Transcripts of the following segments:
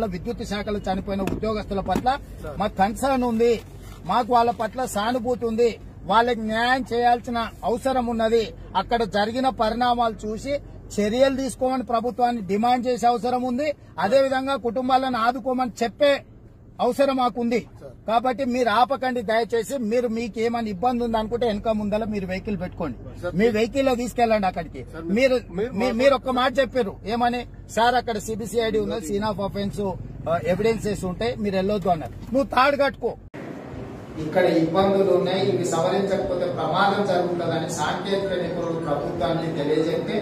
కుటుంబాల విద్యుత్ శాఖలో చనిపోయిన ఉద్యోగస్తుల పట్ల మాకు కన్సర్న్ ఉంది మాకు వాళ్ళ పట్ల సానుభూతి ఉంది వాళ్ళకి న్యాయం చేయాల్సిన అవసరం ఉన్నది అక్కడ జరిగిన పరిణామాలు చూసి చర్యలు తీసుకోమని ప్రభుత్వాన్ని డిమాండ్ చేసే అవసరం ఉంది అదేవిధంగా కుటుంబాలను ఆదుకోమని చెప్పే అవసరం మాకుంది కాబట్టి మీరు ఆపకండి దయచేసి మీరు మీకు ఏమైనా ఇబ్బంది ఉంది అనుకుంటే వెనక ముందల మీరు వెహికల్ పెట్టుకోండి మీ వెహికల్ లో తీసుకెళ్ళండి అక్కడికి మీరు మీ- మీరు ఒక్క మాట చెప్పారు ఏమని సార్ అక్కడ సిబిసిఐడి ఉన్నది సీన్ ఆఫ్ అఫెన్స్ ఎవిడెన్సెస్ ఉంటాయి మీరు వెళ్ళొద్దు అన్నారు నువ్వు తాడు కట్టుకో ఇక్కడ ఇబ్బందులు ఉన్నాయి ఇవి సవరించకపోతే ప్రమాదం జరుగుతుందని సాంకేతిక నిపుణులు ప్రభుత్వాన్ని తెలియజెప్తే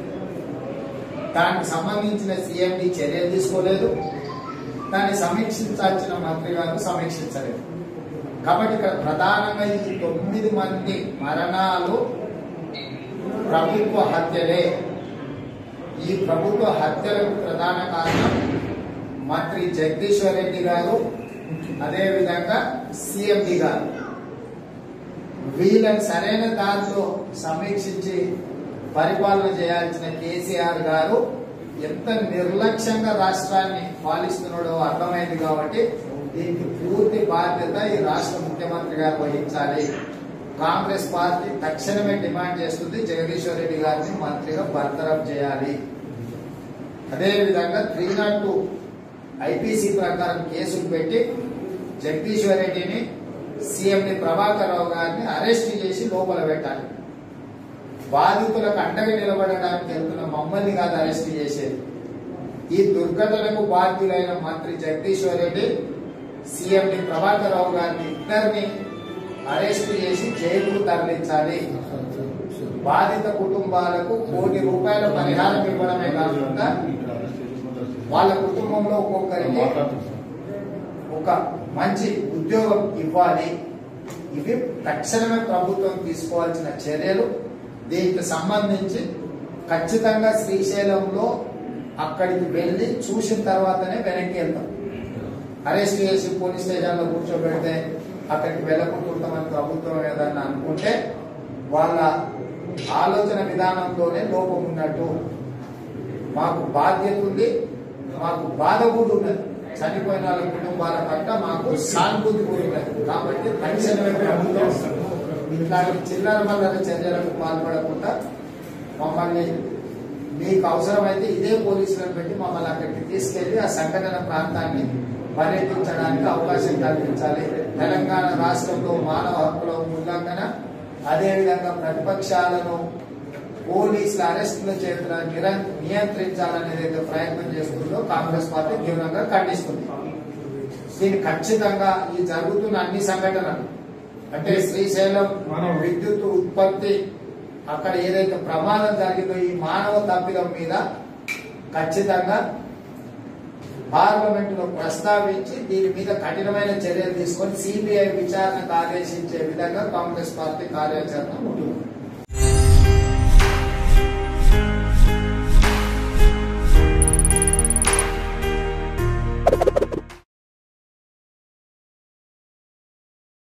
దానికి సంబంధించిన సీఎండి చర్యలు తీసుకోలేదు దాన్ని సమీక్షించాల్సిన మంత్రి గారు సమీక్షించలేదు కాబట్టి ఇక్కడ ప్రధానంగా ఈ తొమ్మిది మంది మరణాలు ప్రభుత్వ హత్యలే ఈ ప్రభుత్వ హత్యలకు ప్రధాన కారణం మంత్రి జగదీశ్వర్ రెడ్డి గారు అదేవిధంగా సిఎండి గారు వీళ్ళని సరైన దారిలో సమీక్షించి పరిపాలన చేయాల్సిన కేసీఆర్ గారు ఎంత నిర్లక్ష్యంగా రాష్ట్రాన్ని పాలిస్తున్నాడో అర్థమైంది కాబట్టి దీనికి పూర్తి బాధ్యత ఈ రాష్ట్ర ముఖ్యమంత్రి గారు వహించాలి కాంగ్రెస్ పార్టీ తక్షణమే డిమాండ్ చేస్తుంది జగదీశ్వర్ రెడ్డి గారిని మంత్రిగా బర్తరఫ్ చేయాలి అదేవిధంగా త్రీ నాట్ టూ ఐపీసీ ప్రకారం కేసులు పెట్టి జగదీశ్వర్ రెడ్డిని సీఎంని ప్రభాకర్ రావు గారిని అరెస్ట్ చేసి లోపల పెట్టాలి బాధితులకు అండగా నిలబడడానికి వెళ్తున్న మమ్మల్ని కాదు అరెస్ట్ చేసేది ఈ దుర్ఘటనకు బాధ్యులైన మంత్రి జగదీశ్వర్ రెడ్డి సీఎంని ప్రభాకర్ రావు గారిని ఇద్దరిని అరెస్ట్ చేసి జైలుకు తరలించాలి బాధిత కుటుంబాలకు కోటి రూపాయల పరిహారం ఇవ్వడమే కాకుండా వాళ్ళ కుటుంబంలో ఒక్కొక్కరికి ఒక మంచి ఉద్యోగం ఇవ్వాలి ఇవి తక్షణమే ప్రభుత్వం తీసుకోవాల్సిన చర్యలు దీనికి సంబంధించి ఖచ్చితంగా శ్రీశైలంలో అక్కడికి వెళ్ళి చూసిన తర్వాతనే వెనక్కి వెళ్తాం అరెస్ట్ చేసి పోలీస్ స్టేషన్లో కూర్చోబెడితే అక్కడికి వెళ్ళకుంటుంటామని ప్రభుత్వం ఏదన్నా అనుకుంటే వాళ్ళ ఆలోచన విధానంలోనే లోపం ఉన్నట్టు మాకు బాధ్యత ఉంది మాకు బాధ కూడా ఉన్నది చనిపోయిన వాళ్ళ కుటుంబాల పట్ల మాకు సానుభూతి కూడా ఉన్నది కాబట్టి తక్షణమే ప్రభుత్వం ఇట్లాంటి చిల్లర మల్లర చర్యలకు పాల్పడకుండా మమ్మల్ని మీకు అవసరమైతే ఇదే పోలీసులను పెట్టి మమ్మల్ని అక్కడికి తీసుకెళ్లి ఆ సంఘటన ప్రాంతాన్ని పర్యటించడానికి అవకాశం కల్పించాలి తెలంగాణ రాష్ట్రంలో మానవ హక్కుల ఉల్లంఘన అదేవిధంగా ప్రతిపక్షాలను పోలీసుల అరెస్టుల చేతుల నిరం- నియంత్రించాలనే ఏదైతే ప్రయత్నం చేస్తుందో కాంగ్రెస్ పార్టీ తీవ్రంగా ఖండిస్తుంది దీన్ని ఖచ్చితంగా ఈ జరుగుతున్న అన్ని సంఘటనలు అంటే శ్రీశైలం విద్యుత్ ఉత్పత్తి అక్కడ ఏదైతే ప్రమాదం జరిగిందో ఈ మానవ తప్పిదం మీద ఖచ్చితంగా పార్లమెంట్ లో ప్రస్తావించి దీని మీద కఠినమైన చర్యలు తీసుకొని సిబిఐ విచారణకు ఆదేశించే విధంగా కాంగ్రెస్ పార్టీ కార్యాచరణ ఉంటుంది